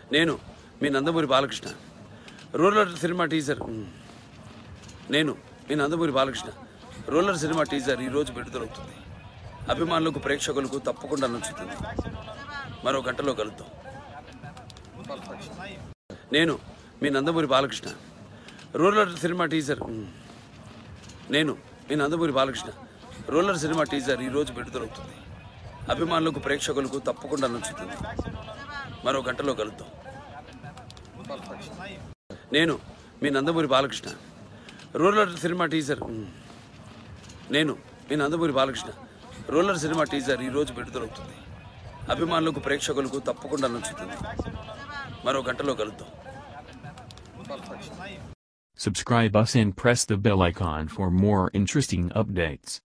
నేను మీ Nandamuri Balakrishna rural cinema teaser నేను మీ Nandamuri Balakrishna rural cinema teaser ఈరోజు విడుదలవుతుంది అభిమానులకు ప్రేక్షకులకు తప్పకుండా నచ్చుతుంది మరో గంటలో కలుద్దాం నేను మీ Nandamuri Balakrishna rural cinema teaser నేను మీ Nandamuri Balakrishna rural cinema teaser ఈరోజు విడుదలవుతుంది అభిమానులకు ప్రేక్షకులకు తప్పకుండా నచ్చుతుంది మరో గంటలో కలుద్దాం నేను మీ Nandamuri Balakrishna rural cinema teaser నేను మీ Nandamuri Balakrishna rural cinema teaser ఈరోజు విడుదలవుతుంది అభిమానులకు ప్రేక్షకులకు తప్పకుండా నచ్చుతుంది మరో గంటలో కలుద్దాం Subscribe us and press the bell icon for more interesting updates.